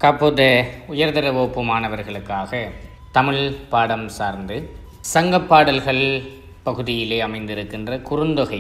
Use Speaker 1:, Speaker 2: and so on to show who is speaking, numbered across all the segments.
Speaker 1: தற்போது உயர்தர வகுப்பு மாணவர்களுக்காக தமிழ் பாடம் சார்ந்து சங்கப் பாடல்கள் பகுதியிலே அமைந்திருக்கின்ற குறுந்தொகை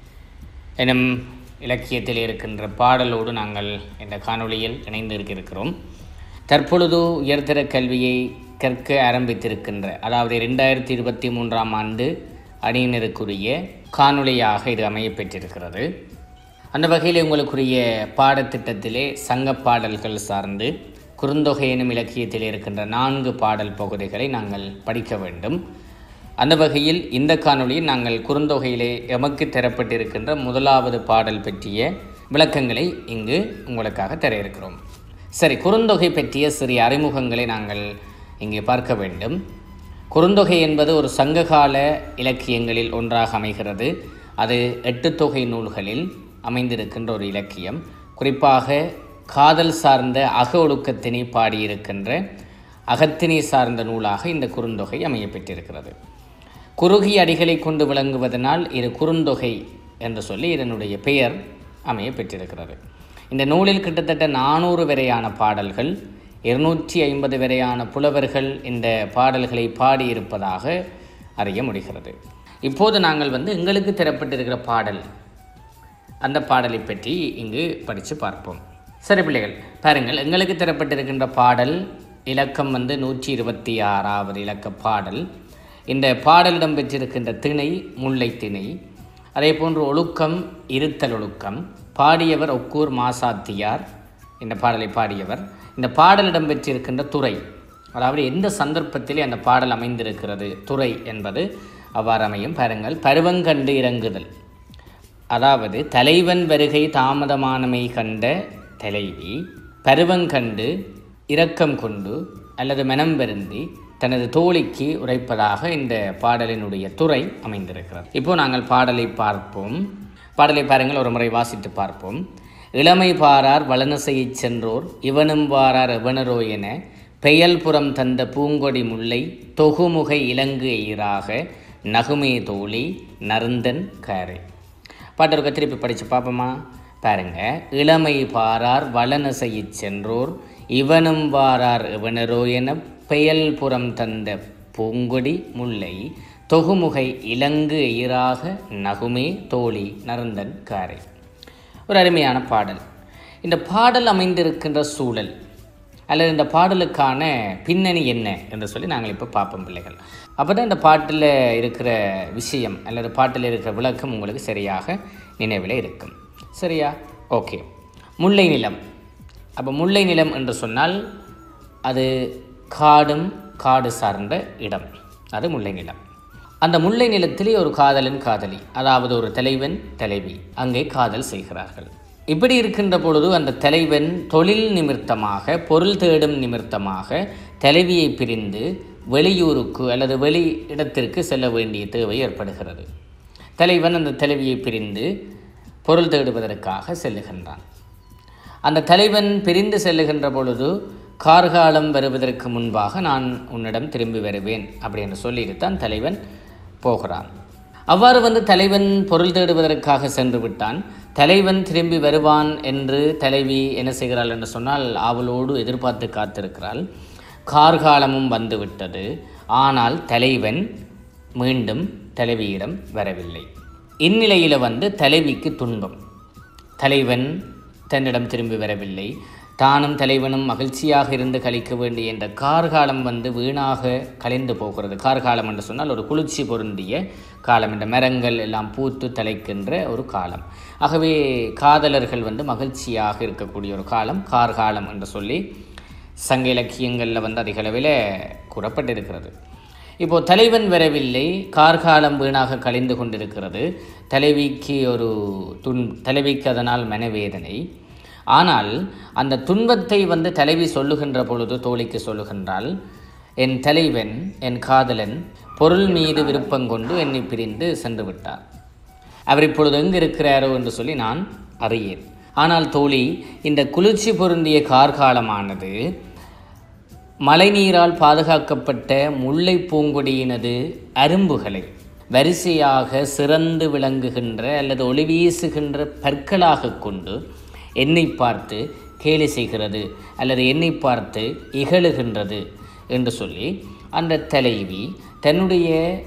Speaker 1: எனும் இலக்கியத்தில் இருக்கின்ற பாடலோடு நாங்கள் இந்த காணொளியில் இணைந்திருக்கிறோம் தற்பொழுது உயர்தர கல்வியை கற்க ஆரம்பித்திருக்கின்ற அதாவது ரெண்டாயிரத்தி இருபத்தி மூன்றாம் ஆண்டு அணியினருக்குரிய காணொளியாக இது அமையப்பெற்றிருக்கிறது அந்த வகையில் உங்களுக்குரிய பாடத்திட்டத்திலே சங்கப் பாடல்கள் சார்ந்து குறுந்தொகை எனும் இலக்கியத்தில் இருக்கின்ற நான்கு பாடல் பகுதிகளை நாங்கள் படிக்க வேண்டும் அந்த வகையில் இந்த காணொளியில் நாங்கள் குறுந்தொகையிலே எமக்கு தரப்பட்டிருக்கின்ற முதலாவது பாடல் பற்றிய விளக்கங்களை இங்கு உங்களுக்காக தர இருக்கிறோம் சரி குறுந்தொகை பற்றிய சிறிய அறிமுகங்களை நாங்கள் இங்கே பார்க்க வேண்டும் குறுந்தொகை என்பது ஒரு சங்ககால இலக்கியங்களில் ஒன்றாக அமைகிறது அது எட்டு தொகை நூல்களில் அமைந்திருக்கின்ற ஒரு இலக்கியம் குறிப்பாக காதல் சார்ந்த அக ஒழுக்கத்தினை பாடியிருக்கின்ற அகத்தினை சார்ந்த நூலாக இந்த குறுந்தொகை அமையப்பெற்றிருக்கிறது குறுகிய அடிகளை கொண்டு விளங்குவதனால் இது குறுந்தொகை என்று சொல்லி இதனுடைய பெயர் அமைய பெற்றிருக்கிறது இந்த நூலில் கிட்டத்தட்ட நானூறு வரையான பாடல்கள் இருநூற்றி ஐம்பது வரையான புலவர்கள் இந்த பாடல்களை பாடியிருப்பதாக அறிய முடிகிறது இப்போது நாங்கள் வந்து எங்களுக்கு தரப்பட்டிருக்கிற பாடல் அந்த பாடலை பற்றி இங்கு படித்து பார்ப்போம் சரி பிள்ளைகள் பாருங்கள் எங்களுக்கு தரப்பட்டிருக்கின்ற பாடல் இலக்கம் வந்து நூற்றி இருபத்தி ஆறாவது இலக்க பாடல் இந்த பாடலிடம் பெற்றிருக்கின்ற திணை முல்லை திணை அதே போன்று ஒழுக்கம் இருத்தல் ஒழுக்கம் பாடியவர் ஒக்கூர் மாசாத்தியார் இந்த பாடலை பாடியவர் இந்த பாடலிடம் பெற்றிருக்கின்ற துறை அதாவது எந்த சந்தர்ப்பத்திலே அந்த பாடல் அமைந்திருக்கிறது துறை என்பது அவ்வாறு அமையும் பாருங்கள் பருவங்கண்டு இறங்குதல் அதாவது தலைவன் வருகை தாமதமானமை கண்ட தலைவி பருவங்கண்டு இரக்கம் கொண்டு அல்லது மனம் வருந்தி தனது தோழிக்கு உரைப்பதாக இந்த பாடலினுடைய துறை அமைந்திருக்கிறது இப்போ நாங்கள் பாடலை பார்ப்போம் பாடலை பாருங்கள் ஒரு முறை வாசித்து பார்ப்போம் இளமை பாரார் வளனசையைச் சென்றோர் இவனும் வாரார் எவனரோ என பெயல்புறம் தந்த பூங்கொடி முல்லை தொகுமுகை இலங்கு எயிராக நகுமே தோழி நருந்தன் காரை பாட்டு இருக்க திருப்பி படித்து பார்ப்போமா பாருங்க இளமை பாரார் வளனசையிச் சென்றோர் இவனும் வாரார் இவனரோ என பெயல் புறம் தந்த பூங்கொடி முல்லை தொகுமுகை இலங்கு எயிராக நகுமே தோழி நருந்தன் காரை ஒரு அருமையான பாடல் இந்த பாடல் அமைந்திருக்கின்ற சூழல் அல்லது இந்த பாடலுக்கான பின்னணி என்ன என்று சொல்லி நாங்கள் இப்போ பார்ப்போம் பிள்ளைகள் அப்போ தான் இந்த பாட்டில் இருக்கிற விஷயம் அல்லது பாட்டில் இருக்கிற விளக்கம் உங்களுக்கு சரியாக நினைவில் இருக்கும் சரியா ஓகே முல்லை நிலம் அப்போ முல்லை நிலம் என்று சொன்னால் அது காடும் காடு சார்ந்த இடம் அது முல்லை நிலம் அந்த முல்லை நிலத்திலே ஒரு காதலன் காதலி அதாவது ஒரு தலைவன் தலைவி அங்கே காதல் செய்கிறார்கள் இப்படி இருக்கின்ற பொழுது அந்த தலைவன் தொழில் நிமித்தமாக பொருள் தேடும் நிமித்தமாக தலைவியை பிரிந்து வெளியூருக்கு அல்லது வெளி இடத்திற்கு செல்ல வேண்டிய தேவை ஏற்படுகிறது தலைவன் அந்த தலைவியை பிரிந்து பொருள் தேடுவதற்காக செல்லுகின்றான் அந்த தலைவன் பிரிந்து செல்லுகின்ற பொழுது கார்காலம் வருவதற்கு முன்பாக நான் உன்னிடம் திரும்பி வருவேன் அப்படின்னு சொல்லிட்டுத்தான் தலைவன் போகிறான் அவ்வாறு வந்து தலைவன் பொருள் தேடுவதற்காக சென்று விட்டான் தலைவன் திரும்பி வருவான் என்று தலைவி என்ன செய்கிறாள் என்று சொன்னால் அவளோடு எதிர்பார்த்து காத்திருக்கிறாள் கார்காலமும் வந்துவிட்டது ஆனால் தலைவன் மீண்டும் தலைவியிடம் வரவில்லை இந்நிலையில் வந்து தலைவிக்கு துன்பம் தலைவன் தன்னிடம் திரும்பி வரவில்லை தானும் தலைவனும் மகிழ்ச்சியாக இருந்து கழிக்க வேண்டிய என்ற கார்காலம் வந்து வீணாக கலைந்து போகிறது கார்காலம் என்று சொன்னால் ஒரு குளிர்ச்சி பொருந்திய காலம் இந்த மரங்கள் எல்லாம் பூத்து தலைக்கின்ற ஒரு காலம் ஆகவே காதலர்கள் வந்து மகிழ்ச்சியாக இருக்கக்கூடிய ஒரு காலம் கார்காலம் என்று சொல்லி சங்க இலக்கியங்களில் வந்து அதிக அளவில் கூறப்பட்டிருக்கிறது இப்போது தலைவன் வரவில்லை கார்காலம் வீணாக கழிந்து கொண்டிருக்கிறது தலைவிக்கு ஒரு துன் தலைவிக்கு அதனால் மனவேதனை ஆனால் அந்த துன்பத்தை வந்து தலைவி சொல்லுகின்ற பொழுது தோழிக்கு சொல்லுகின்றால் என் தலைவன் என் காதலன் பொருள் மீது விருப்பம் கொண்டு என்னை பிரிந்து சென்று விட்டார் அவர் இப்பொழுது எங்கு இருக்கிறாரோ என்று சொல்லி நான் அறியேன் ஆனால் தோழி இந்த குளிர்ச்சி பொருந்திய கார்காலமானது மழைநீரால் பாதுகாக்கப்பட்ட முல்லை பூங்கொடியினது அரும்புகளை வரிசையாக சிறந்து விளங்குகின்ற அல்லது ஒளி வீசுகின்ற பற்களாக கொண்டு என்னை பார்த்து கேலி செய்கிறது அல்லது என்னை பார்த்து இகழுகின்றது என்று சொல்லி அந்த தலைவி தன்னுடைய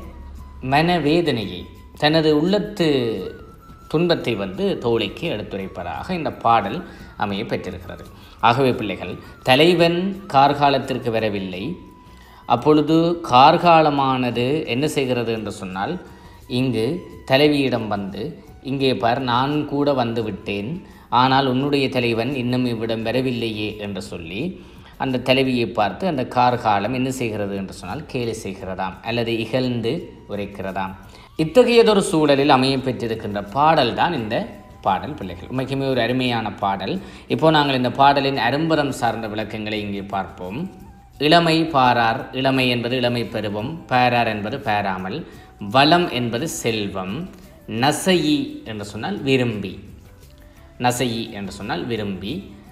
Speaker 1: மனவேதனையை தனது உள்ளத்து துன்பத்தை வந்து தோழிக்கு எடுத்துரைப்பதாக இந்த பாடல் அமைய பெற்றிருக்கிறது ஆகவே பிள்ளைகள் தலைவன் கார்காலத்திற்கு வரவில்லை அப்பொழுது கார்காலமானது என்ன செய்கிறது என்று சொன்னால் இங்கு தலைவியிடம் வந்து இங்கே பார் நான் கூட வந்து விட்டேன் ஆனால் உன்னுடைய தலைவன் இன்னும் இவ்விடம் வரவில்லையே என்று சொல்லி அந்த தலைவியை பார்த்து அந்த கார்காலம் என்ன செய்கிறது என்று சொன்னால் கேலி செய்கிறதாம் அல்லது இகழ்ந்து உரைக்கிறதாம் இத்தகையதொரு சூழலில் அமைய பெற்றிருக்கின்ற பாடல் தான் இந்த பாடல் பிள்ளைகள் உண்மைக்குமே ஒரு அருமையான பாடல் இப்போ நாங்கள் இந்த பாடலின் அரும்பரம் சார்ந்த விளக்கங்களை இங்கே பார்ப்போம் இளமை பாரார் இளமை என்பது இளமை பருவம் பாரார் என்பது பாராமல் வளம் என்பது செல்வம் நசையி என்று சொன்னால் விரும்பி நசையி என்று சொன்னால் விரும்பி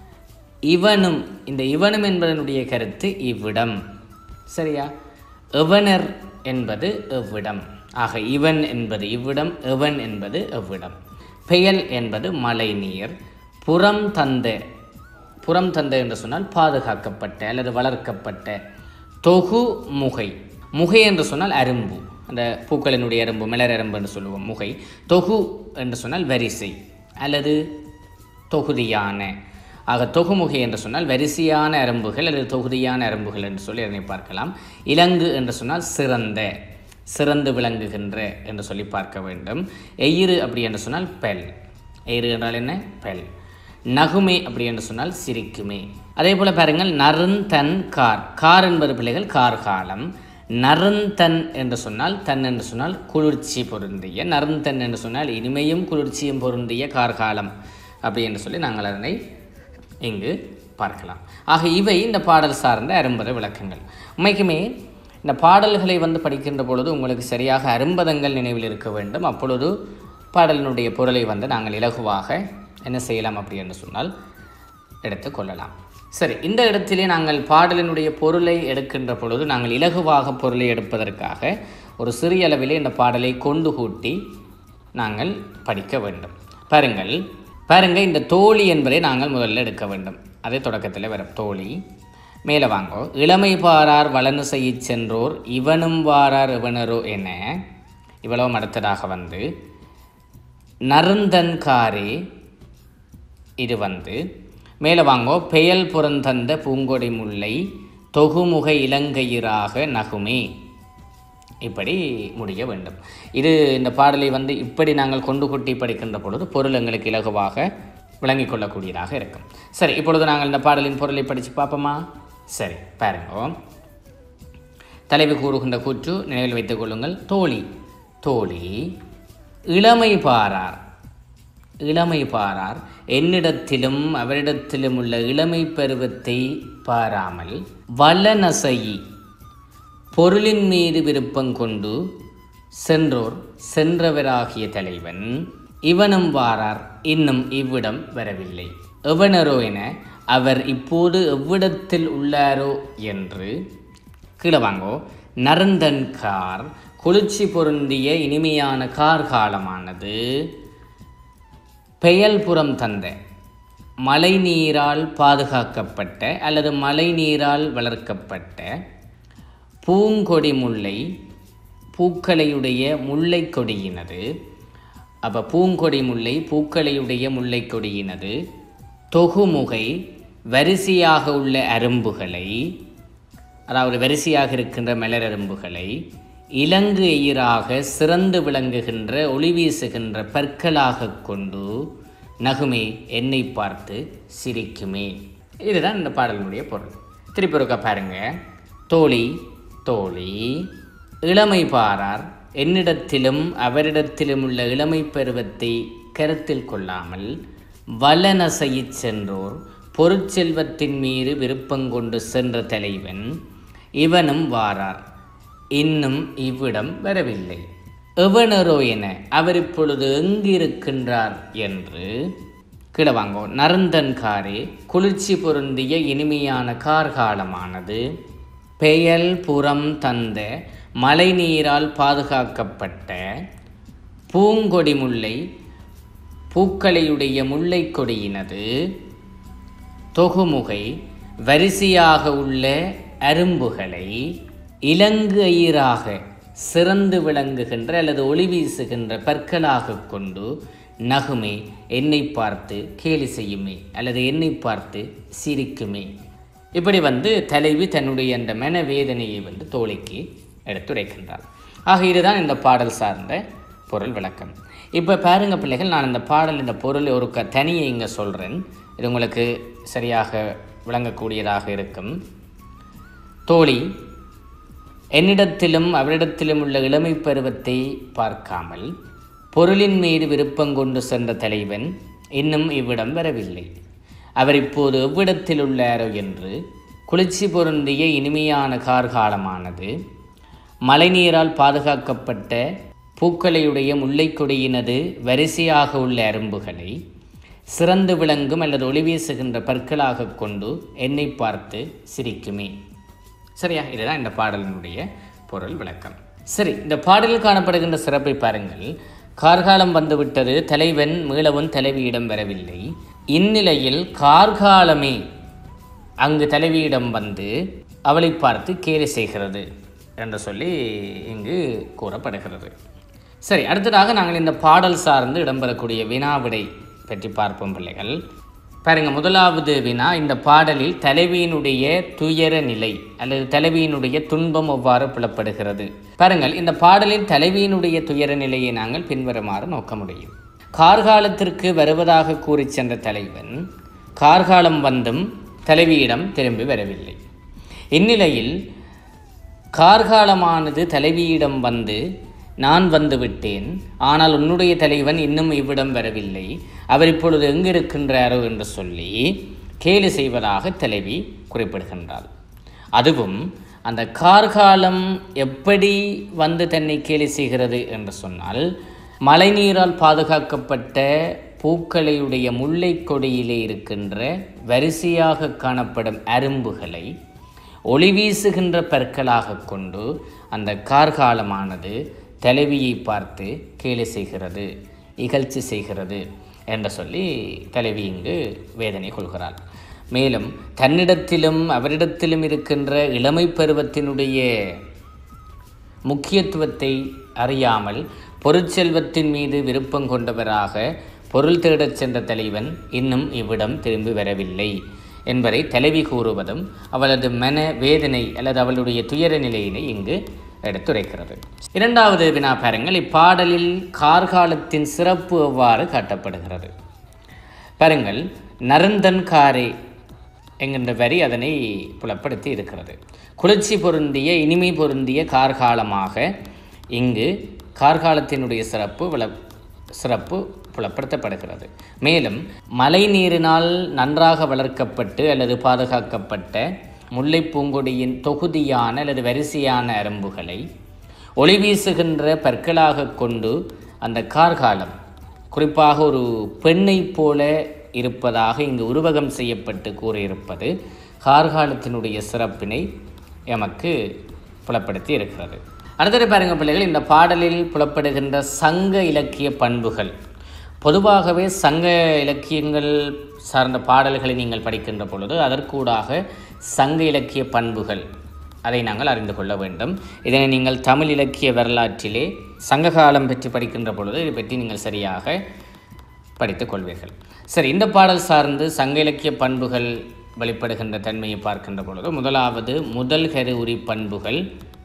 Speaker 1: இவனும் இந்த இவனும் என்பதனுடைய கருத்து இவ்விடம் சரியா எவனர் என்பது எவ்விடம் ஆக இவன் என்பது இவ்விடம் எவன் என்பது எவ்விடம் பெயல் என்பது மழை நீர் புறம் தந்த புறம் தந்த என்று சொன்னால் பாதுகாக்கப்பட்ட அல்லது வளர்க்கப்பட்ட தொகு முகை முகை என்று சொன்னால் அரும்பு அந்த பூக்களினுடைய அரும்பு மிளர் அரும்பு என்று சொல்லுவோம் முகை தொகு என்று சொன்னால் வரிசை அல்லது தொகுதியான ஆக தொகுமுகை என்று சொன்னால் வரிசையான அரும்புகள் அல்லது தொகுதியான அரும்புகள் என்று சொல்லி அதனை பார்க்கலாம் இலங்கு என்று சொன்னால் சிறந்த சிறந்து விளங்குகின்ற என்று சொல்லி பார்க்க வேண்டும் எயிறு அப்படி என்று சொன்னால் பெல் எயிறு என்றால் என்ன பெல் நகுமே அப்படி என்று சொன்னால் சிரிக்குமே அதே போல் பாருங்கள் நருந்தன் கார் கார் என்பது பிள்ளைகள் கார்காலம் நருந்தன் என்று சொன்னால் தன் என்று சொன்னால் குளிர்ச்சி பொருந்திய நருந்தன் என்று சொன்னால் இனிமையும் குளிர்ச்சியும் பொருந்திய கார்காலம் அப்படி என்று சொல்லி நாங்கள் அதனை இங்கு பார்க்கலாம் ஆக இவை இந்த பாடல் சார்ந்த அரும்பத விளக்கங்கள் உண்மைக்குமே இந்த பாடல்களை வந்து படிக்கின்ற பொழுது உங்களுக்கு சரியாக அரும்பதங்கள் நினைவில் இருக்க வேண்டும் அப்பொழுது பாடலினுடைய பொருளை வந்து நாங்கள் இலகுவாக என்ன செய்யலாம் அப்படி என்று சொன்னால் எடுத்துக்கொள்ளலாம் சரி இந்த இடத்திலே நாங்கள் பாடலினுடைய பொருளை எடுக்கின்ற பொழுது நாங்கள் இலகுவாக பொருளை எடுப்பதற்காக ஒரு சிறிய அளவிலே இந்த பாடலை கொண்டு கூட்டி நாங்கள் படிக்க வேண்டும் பாருங்கள் பாருங்க இந்த தோழி என்பதை நாங்கள் முதல்ல எடுக்க வேண்டும் அதை தொடக்கத்தில் வரும் தோழி மேலே வாங்கோ இளமை பாரார் வளனு செய்யச் சென்றோர் இவனும் வாரார் இவனரோ என இவ்வளவும் அடுத்ததாக வந்து நருந்தன்காரே இது வந்து மேலே வாங்கோ பெயல் புறந்தந்த பூங்கொடி முல்லை தொகுமுக இலங்கையிராக நகுமே இப்படி முடிய வேண்டும் இது இந்த பாடலை வந்து இப்படி நாங்கள் கொண்டு கொட்டி படிக்கின்ற பொழுது பொருள் எங்களுக்கு இலகுவாக விளங்கிக் கொள்ளக்கூடியதாக இருக்கும் சரி இப்பொழுது நாங்கள் இந்த பாடலின் பொருளை படித்து பார்ப்போமா சரி பாருங்க தலைவி கூறுகின்ற கூற்று நினைவில் வைத்துக் கொள்ளுங்கள் தோழி தோழி இளமை பாரார் இளமை பாரார் என்னிடத்திலும் அவரிடத்திலும் உள்ள இளமை பருவத்தை பாராமல் வல்லநசையி பொருளின் மீது விருப்பம் கொண்டு சென்றோர் சென்றவராகிய தலைவன் இவனும் வாரார் இன்னும் இவ்விடம் வரவில்லை எவனரோ என அவர் இப்போது எவ்விடத்தில் உள்ளாரோ என்று கீழே வாங்கோ நருந்தன்கார் குளிர்ச்சி பொருந்திய இனிமையான கார்காலமானது பெயல்புறம் தந்த மழை நீரால் பாதுகாக்கப்பட்ட அல்லது மழை நீரால் வளர்க்கப்பட்ட பூங்கொடி முல்லை பூக்களையுடைய முல்லை கொடியினது அப்போ பூங்கொடி முல்லை பூக்களையுடைய முல்லை கொடியினது தொகுமுகை வரிசையாக உள்ள அரும்புகளை அதாவது வரிசையாக இருக்கின்ற மலரரும்புகளை இலங்கு எயிராக சிறந்து விளங்குகின்ற ஒளி வீசுகின்ற பற்களாக கொண்டு நகுமே என்னை பார்த்து சிரிக்குமே இதுதான் இந்த பாடலினுடைய பொருள் திருப்பி ஒருக்கா பாருங்க தோழி தோழி இளமை பாரார் என்னிடத்திலும் அவரிடத்திலும் உள்ள இளமை பருவத்தை கருத்தில் கொள்ளாமல் வலனசையிச் சென்றோர் பொருட்செல்வத்தின் மீது விருப்பங்கொண்டு சென்ற தலைவன் இவனும் வாரார் இன்னும் இவ்விடம் வரவில்லை எவனரோ என அவர் இப்பொழுது எங்கு இருக்கின்றார் என்று கிடவாங்கோ நருந்தன்காரே குளிர்ச்சி பொருந்திய இனிமையான கார்காலமானது பெயல் புறம் தந்த மழை நீரால் பாதுகாக்கப்பட்ட பூங்கொடி முல்லை பூக்களையுடைய முல்லை கொடியினது தொகுமுகை வரிசையாக உள்ள அரும்புகளை இலங்கு ஐயராக சிறந்து விளங்குகின்ற அல்லது ஒளி வீசுகின்ற பற்களாக கொண்டு நகுமே என்னை பார்த்து கேலி செய்யுமே அல்லது என்னை பார்த்து சிரிக்குமே இப்படி வந்து தலைவி தன்னுடைய அந்த மனவேதனையை வந்து தோழிக்கு எடுத்துரைக்கின்றாள் ஆக இதுதான் இந்த பாடல் சார்ந்த பொருள் விளக்கம் இப்போ பாருங்க பிள்ளைகள் நான் இந்த பாடல் இந்த பொருள் ஒரு க தனியை இங்கே சொல்கிறேன் இது உங்களுக்கு சரியாக விளங்கக்கூடியதாக இருக்கும் தோழி என்னிடத்திலும் அவரிடத்திலும் உள்ள இளமை பருவத்தை பார்க்காமல் பொருளின் மீது விருப்பம் கொண்டு சென்ற தலைவன் இன்னும் இவ்விடம் வரவில்லை அவர் இப்போது எவ்விடத்தில் உள்ளாரோ என்று குளிர்ச்சி பொருந்திய இனிமையான கார்காலமானது மழைநீரால் பாதுகாக்கப்பட்ட பூக்களையுடைய முல்லைக்கொடியினது வரிசையாக உள்ள அரும்புகளை சிறந்து விளங்கும் அல்லது ஒளி வீசுகின்ற பற்களாக கொண்டு என்னை பார்த்து சிரிக்குமே சரியா இதுதான் இந்த பாடலினுடைய பொருள் விளக்கம் சரி இந்த பாடலில் காணப்படுகின்ற சிறப்பை பாருங்கள் கார்காலம் வந்துவிட்டது தலைவன் மீளவும் தலைவியிடம் வரவில்லை இந்நிலையில் கார்காலமே அங்கு தலைவியிடம் வந்து அவளை பார்த்து கேலி செய்கிறது என்று சொல்லி இங்கு கூறப்படுகிறது சரி அடுத்ததாக நாங்கள் இந்த பாடல் சார்ந்து இடம்பெறக்கூடிய வினாவிடை பற்றி பார்ப்போம் பிள்ளைகள் பாருங்க முதலாவது வினா இந்த பாடலில் தலைவியினுடைய துயர நிலை அல்லது தலைவியினுடைய துன்பம் எவ்வாறு புலப்படுகிறது பாருங்கள் இந்த பாடலில் தலைவியினுடைய துயர நிலையை நாங்கள் பின்வருமாறு நோக்க முடியும் கார்காலத்திற்கு வருவதாக கூறி சென்ற தலைவன் கார்காலம் வந்தும் தலைவியிடம் திரும்பி வரவில்லை இந்நிலையில் கார்காலமானது தலைவியிடம் வந்து நான் வந்து விட்டேன் ஆனால் உன்னுடைய தலைவன் இன்னும் இவ்விடம் வரவில்லை அவர் இப்பொழுது எங்கு இருக்கின்றாரோ என்று சொல்லி கேலி செய்வதாக தலைவி குறிப்பிடுகின்றாள் அதுவும் அந்த கார்காலம் எப்படி வந்து தன்னை கேலி செய்கிறது என்று சொன்னால் மழைநீரால் பாதுகாக்கப்பட்ட பூக்களையுடைய முல்லைக் கொடியிலே இருக்கின்ற வரிசையாக காணப்படும் அரும்புகளை ஒளி வீசுகின்ற பற்களாக கொண்டு அந்த கார்காலமானது தலைவியை பார்த்து கேலி செய்கிறது இகழ்ச்சி செய்கிறது என்று சொல்லி தலைவி இங்கு வேதனை கொள்கிறாள் மேலும் தன்னிடத்திலும் அவரிடத்திலும் இருக்கின்ற இளமை பருவத்தினுடைய முக்கியத்துவத்தை அறியாமல் பொருட்செல்வத்தின் மீது விருப்பம் கொண்டவராக பொருள் தேடச் சென்ற தலைவன் இன்னும் இவ்விடம் திரும்பி வரவில்லை என்பதை தலைவி கூறுவதும் அவளது மன வேதனை அல்லது அவளுடைய துயர நிலையினை இங்கு எடுத்துரைக்கிறது இரண்டாவது வினா பாருங்கள் இப்பாடலில் கார்காலத்தின் சிறப்பு எவ்வாறு காட்டப்படுகிறது பாருங்கள் நருந்தன் காரே என்கின்ற வரி அதனை புலப்படுத்தி இருக்கிறது குளிர்ச்சி பொருந்திய இனிமை பொருந்திய கார்காலமாக இங்கு கார்காலத்தினுடைய சிறப்பு விள சிறப்பு புலப்படுத்தப்படுகிறது மேலும் மழை நீரினால் நன்றாக வளர்க்கப்பட்டு அல்லது பாதுகாக்கப்பட்ட முல்லை பூங்கொடியின் தொகுதியான அல்லது வரிசையான அரும்புகளை ஒளி வீசுகின்ற பற்களாக கொண்டு அந்த கார்காலம் குறிப்பாக ஒரு பெண்ணைப் போல இருப்பதாக இங்கு உருவகம் செய்யப்பட்டு கூறியிருப்பது கார்காலத்தினுடைய சிறப்பினை எமக்கு புலப்படுத்தி இருக்கிறது அடுத்தது பாருங்க பிள்ளைகள் இந்த பாடலில் புலப்படுகின்ற சங்க இலக்கிய பண்புகள் பொதுவாகவே சங்க இலக்கியங்கள் சார்ந்த பாடல்களை நீங்கள் படிக்கின்ற பொழுது அதற்கூடாக சங்க இலக்கிய பண்புகள் அதை நாங்கள் அறிந்து கொள்ள வேண்டும் இதனை நீங்கள் தமிழ் இலக்கிய வரலாற்றிலே சங்ககாலம் பற்றி படிக்கின்ற பொழுது இதை பற்றி நீங்கள் சரியாக படித்துக் கொள்வீர்கள் சரி இந்த பாடல் சார்ந்து சங்க இலக்கிய பண்புகள் வெளிப்படுகின்ற தன்மையை பார்க்கின்ற பொழுது முதலாவது முதல் கரு உரி பண்புகள்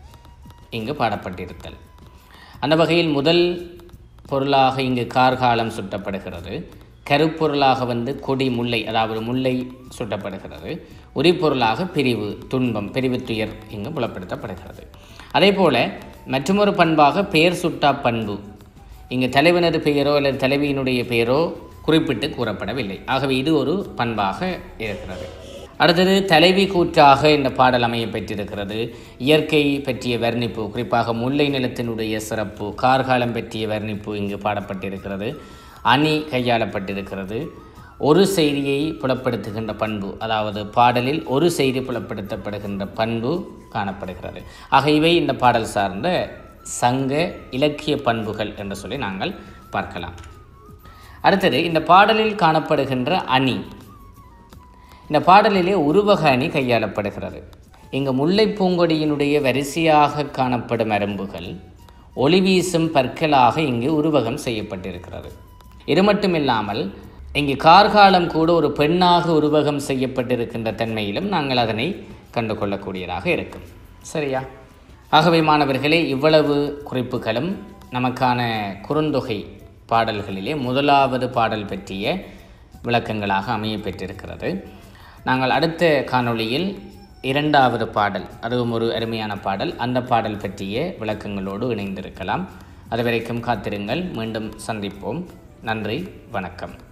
Speaker 1: இங்கு பாடப்பட்டிருத்தல் அந்த வகையில் முதல் பொருளாக இங்கு கார்காலம் சுட்டப்படுகிறது கருப்பொருளாக வந்து கொடி முல்லை அதாவது முல்லை சுட்டப்படுகிறது உரிப்பொருளாக பிரிவு துன்பம் பிரிவு துயர் இங்கு புலப்படுத்தப்படுகிறது அதே போல மற்றொரு பண்பாக பெயர் சுட்டா பண்பு இங்கு தலைவனது பெயரோ அல்லது தலைவியினுடைய பெயரோ குறிப்பிட்டு கூறப்படவில்லை ஆகவே இது ஒரு பண்பாக இருக்கிறது அடுத்தது தலைவி கூற்றாக இந்த பாடல் அமைய பெற்றிருக்கிறது இயற்கை பற்றிய வர்ணிப்பு குறிப்பாக முல்லை நிலத்தினுடைய சிறப்பு கார்காலம் பற்றிய வர்ணிப்பு இங்கு பாடப்பட்டிருக்கிறது அணி கையாளப்பட்டிருக்கிறது ஒரு செய்தியை புலப்படுத்துகின்ற பண்பு அதாவது பாடலில் ஒரு செய்தி புலப்படுத்தப்படுகின்ற பண்பு காணப்படுகிறது ஆக இவை இந்த பாடல் சார்ந்த சங்க இலக்கிய பண்புகள் என்று சொல்லி நாங்கள் பார்க்கலாம் அடுத்தது இந்த பாடலில் காணப்படுகின்ற அணி இந்த பாடலிலே உருவக அணி கையாளப்படுகிறது இங்கு முல்லை பூங்கொடியினுடைய வரிசையாக காணப்படும் அரும்புகள் ஒளி வீசும் பற்களாக இங்கு உருவகம் செய்யப்பட்டிருக்கிறது இது மட்டுமில்லாமல் இங்கு கார்காலம் கூட ஒரு பெண்ணாக உருவகம் செய்யப்பட்டிருக்கின்ற தன்மையிலும் நாங்கள் அதனை கண்டுகொள்ளக்கூடியதாக இருக்கும் சரியா ஆகவே மாணவர்களே இவ்வளவு குறிப்புகளும் நமக்கான குறுந்தொகை பாடல்களிலே முதலாவது பாடல் பற்றிய விளக்கங்களாக அமைய பெற்றிருக்கிறது நாங்கள் அடுத்த காணொளியில் இரண்டாவது பாடல் அதுவும் ஒரு அருமையான பாடல் அந்த பாடல் பற்றிய விளக்கங்களோடு இணைந்திருக்கலாம் அதுவரைக்கும் காத்திருங்கள் மீண்டும் சந்திப்போம் நன்றி வணக்கம்